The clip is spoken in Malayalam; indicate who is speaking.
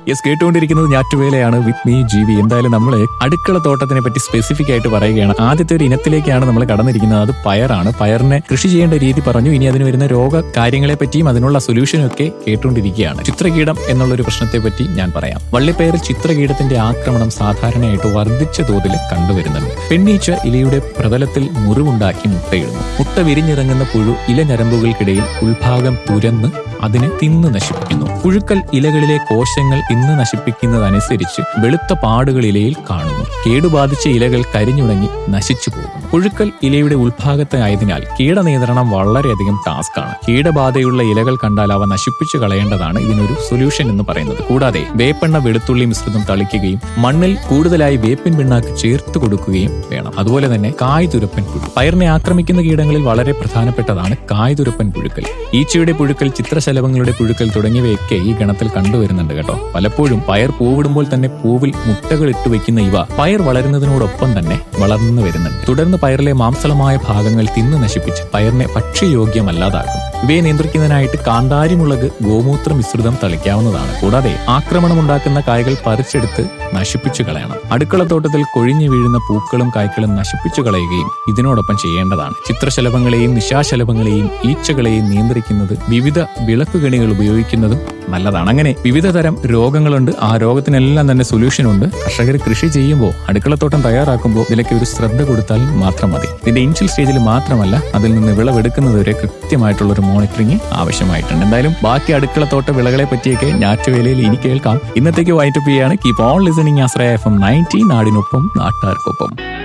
Speaker 1: യെസ് കേട്ടുകൊണ്ടിരിക്കുന്നത് ഞാറ്റുവേലയാണ് വിത്ത് മീ ജി വി എന്തായാലും നമ്മൾ അടുക്കള തോട്ടത്തിനെ പറ്റി സ്പെസിഫിക് ആയിട്ട് പറയുകയാണ് ആദ്യത്തെ ഒരു ഇനത്തിലേക്കാണ് നമ്മൾ കടന്നിരിക്കുന്നത് അത് പയറാണ് പയറിനെ കൃഷി ചെയ്യേണ്ട രീതി പറഞ്ഞു ഇനി അതിന് വരുന്ന രോഗ കാര്യങ്ങളെ പറ്റിയും അതിനുള്ള സൊല്യൂഷനും ഒക്കെ കേട്ടുകൊണ്ടിരിക്കുകയാണ് ചിത്രകീടം എന്നുള്ള ഒരു പ്രശ്നത്തെ പറ്റി ഞാൻ പറയാം വള്ളിപ്പയറിൽ ചിത്രകീടത്തിന്റെ ആക്രമണം സാധാരണയായിട്ട് വർദ്ധിച്ച തോതിൽ കണ്ടുവരുന്നുണ്ട് പെണ്ണീച്ച ഇലയുടെ പ്രതലത്തിൽ മുറിവുണ്ടാക്കി മുട്ടയിടുന്നു മുട്ട വിരിഞ്ഞിറങ്ങുന്ന പുഴു ഇല ഞരമ്പുകൾക്കിടയിൽ ഉൾഭാഗം തുരന്ന് അതിനെ തിന്നു നശിപ്പിക്കുന്നു പുഴുക്കൾ ഇലകളിലെ കോശങ്ങൾ തിന്ന് നശിപ്പിക്കുന്നതനുസരിച്ച് വെളുത്ത പാടുകൾ ഇലയിൽ കാണുന്നു കേടുബാധിച്ച ഇലകൾ കരിഞ്ഞുണങ്ങി നശിച്ചു പോകുന്നു പുഴുക്കൾ ഇലയുടെ ഉൾഭാഗത്ത് ആയതിനാൽ കീടനിയന്ത്രണം വളരെയധികം ടാസ്ക് ആണ് കീടബാധയുള്ള ഇലകൾ കണ്ടാൽ അവ നശിപ്പിച്ചു കളയേണ്ടതാണ് ഇതിനൊരു സൊല്യൂഷൻ എന്ന് പറയുന്നത് കൂടാതെ വേപ്പെണ്ണ വെളുത്തുള്ളി മിശ്രിതം തളിക്കുകയും മണ്ണിൽ കൂടുതലായി വേപ്പിൻ പിണ്ണാക്ക് ചേർത്ത് കൊടുക്കുകയും വേണം അതുപോലെ തന്നെ കായ്തുരപ്പൻ പുഴു പയറിനെ ആക്രമിക്കുന്ന കീടങ്ങളിൽ വളരെ പ്രധാനപ്പെട്ടതാണ് കായ്തുരപ്പൻ പുഴുക്കൾ ഈച്ചയുടെ പുഴുക്കൾ ചിത്രശലഭങ്ങളുടെ പുഴുക്കൾ തുടങ്ങിയവയൊക്കെ ഈ ഗണത്തിൽ കണ്ടുവരുന്നുണ്ട് കേട്ടോ പലപ്പോഴും പയർ പൂവിടുമ്പോൾ തന്നെ പൂവിൽ മുട്ടകൾ ഇട്ട് വെക്കുന്ന ഇവ പയർ വളരുന്നതിനോടൊപ്പം തന്നെ വളർന്നു വരുന്നുണ്ട് തുടർന്ന് പയറിലെ മാംസളമായ ഭാഗങ്ങൾ തിന്നു നശിപ്പിച്ച് പയറിനെ ഭക്ഷ്യയോഗ്യമല്ലാതാക്കും ഇവയെ നിയന്ത്രിക്കുന്നതിനായിട്ട് കാന്താരിമുളക് ഗോമൂത്ര മിശ്രിതം തളിക്കാവുന്നതാണ് കൂടാതെ ആക്രമണമുണ്ടാക്കുന്ന കായ്കൾ പറിച്ചെടുത്ത് നശിപ്പിച്ചു കളയണം അടുക്കളത്തോട്ടത്തിൽ കൊഴിഞ്ഞു വീഴുന്ന പൂക്കളും കായ്ക്കളും നശിപ്പിച്ചു കളയുകയും ഇതിനോടൊപ്പം ചെയ്യേണ്ടതാണ് ചിത്രശലഭങ്ങളെയും നിശാശലഭങ്ങളെയും ഈച്ചകളെയും നിയന്ത്രിക്കുന്നത് വിവിധ വിളക്കുകണികൾ ഉപയോഗിക്കുന്നതും നല്ലതാണ് അങ്ങനെ വിവിധ തരം രോഗങ്ങളുണ്ട് ആ രോഗത്തിനെല്ലാം തന്നെ സൊല്യൂഷൻ ഉണ്ട് കർഷകർ കൃഷി ചെയ്യുമ്പോൾ അടുക്കളത്തോട്ടം തയ്യാറാക്കുമ്പോൾ ഇതിലേക്ക് ഒരു ശ്രദ്ധ കൊടുത്താൽ മാത്രം മതി ഇതിന്റെ ഇനിഷ്യൽ സ്റ്റേജിൽ മാത്രമല്ല അതിൽ നിന്ന് വിളവെടുക്കുന്നത് വരെ കൃത്യമായിട്ടുള്ള ഒരു മോണിറ്ററിംഗ് ആവശ്യമായിട്ടുണ്ട് എന്തായാലും ബാക്കി അടുക്കളത്തോട്ട വിളകളെ പറ്റിയൊക്കെ ഞാറ്റുവേലയിൽ ഇനി കേൾക്കാം ഇന്നത്തേക്ക് വൈറ്റപ്പ് ചെയ്യാണ് keep on listening Ashraya FM ninety നയൻറ്റി നാടിനൊപ്പം നാട്ടുകാർക്കൊപ്പം